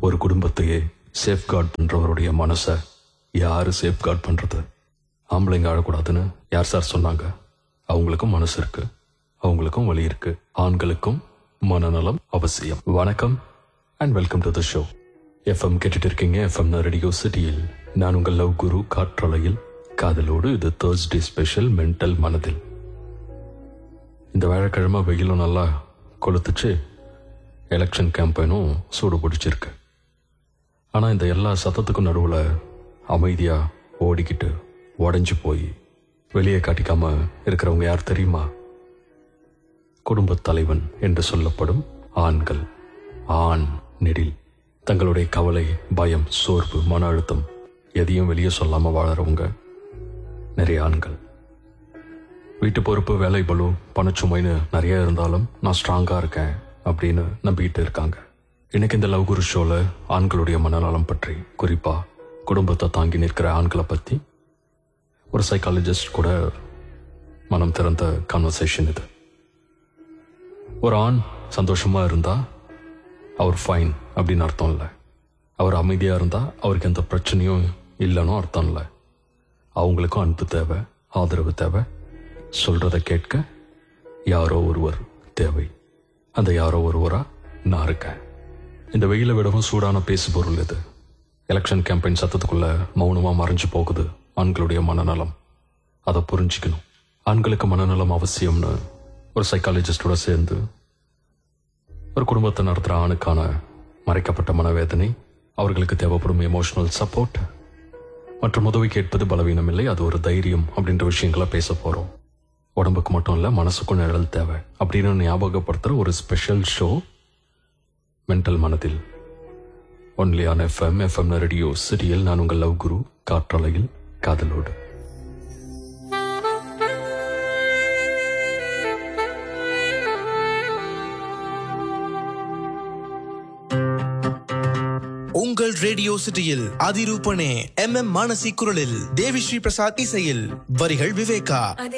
ஒரு குடும்பத்தையே சேஃப்கார்ட் பண்றவருடைய மனசை யாரு சேஃப்கார்ட் பண்றது ஆம்பளைங்க அழக்கூடாதுன்னு யார் சார் சொன்னாங்க அவங்களுக்கும் மனசு இருக்கு அவங்களுக்கும் வழி இருக்கு ஆண்களுக்கும் மனநலம் அவசியம் வணக்கம் and welcome to the show FM கேட்டுட்டு இருக்கீங்க எஃப்எம் ரேடியோ சிட்டியில் நான் உங்கள் லவ் குரு காற்றலையில் காதலோடு இது தேர்ஸ்டே ஸ்பெஷல் மென்டல் மனதில் இந்த வியாழக்கிழமை வெயிலும் நல்லா கொளுத்துச்சு எலெக்ஷன் கேம்பெயினும் சூடு பிடிச்சிருக்கு ஆனால் இந்த எல்லா சத்தத்துக்கும் நடுவில் அமைதியாக ஓடிக்கிட்டு உடஞ்சி போய் வெளியே காட்டிக்காம இருக்கிறவங்க யார் தெரியுமா குடும்பத் தலைவன் என்று சொல்லப்படும் ஆண்கள் ஆண் நெடில் தங்களுடைய கவலை பயம் சோர்வு மன அழுத்தம் எதையும் வெளியே சொல்லாம வாழறவங்க நிறைய ஆண்கள் வீட்டு பொறுப்பு வேலை பலு பணச்சுமைன்னு நிறைய இருந்தாலும் நான் ஸ்ட்ராங்கா இருக்கேன் அப்படின்னு நம்பிக்கிட்டு இருக்காங்க இன்னைக்கு இந்த லவ் குரு ஷோல ஆண்களுடைய மனநலம் பற்றி குறிப்பா குடும்பத்தை தாங்கி நிற்கிற ஆண்களை பத்தி ஒரு சைக்காலஜிஸ்ட் கூட மனம் திறந்த கான்வர்சேஷன் இது ஒரு ஆண் சந்தோஷமா இருந்தா அவர் ஃபைன் அப்படின்னு அர்த்தம் இல்லை அவர் அமைதியா இருந்தா அவருக்கு எந்த பிரச்சனையும் இல்லைன்னு அர்த்தம் இல்லை அவங்களுக்கும் அன்பு தேவை ஆதரவு தேவை சொல்றத கேட்க யாரோ ஒருவர் தேவை அந்த யாரோ ஒருவரா நான் இருக்கேன் இந்த வெயில விடவும் சூடான பேசு பொருள் இது எலெக்ஷன் கேம்பெயின் சத்தத்துக்குள்ள மௌனமா மறைஞ்சு போகுது ஆண்களுடைய மனநலம் அதை புரிஞ்சுக்கணும் ஆண்களுக்கு மனநலம் அவசியம்னு ஒரு சைக்காலஜிஸ்டோட சேர்ந்து ஒரு குடும்பத்தை நடத்துற ஆணுக்கான மறைக்கப்பட்ட மனவேதனை அவர்களுக்கு தேவைப்படும் எமோஷனல் சப்போர்ட் மற்றும் உதவி கேட்பது பலவீனம் இல்லை அது ஒரு தைரியம் அப்படின்ற விஷயங்களை பேச போறோம் உடம்புக்கு மட்டும் இல்ல மனசுக்கும் நிழல் தேவை அப்படின்னு ஞாபகப்படுத்துற ஒரு ஸ்பெஷல் ஷோ மென்டல் மனதில் only on FM FM radio சிட்டியில் நான் உங்கள் லவ் குரு காற்றலையில் காதலோடு உங்கள் ரேடியோ சிட்டியில் அதிரூபனே எம் எம் மானசி குரலில் தேவி ஸ்ரீ பிரசாத் இசையில் வரிகள் விவேகா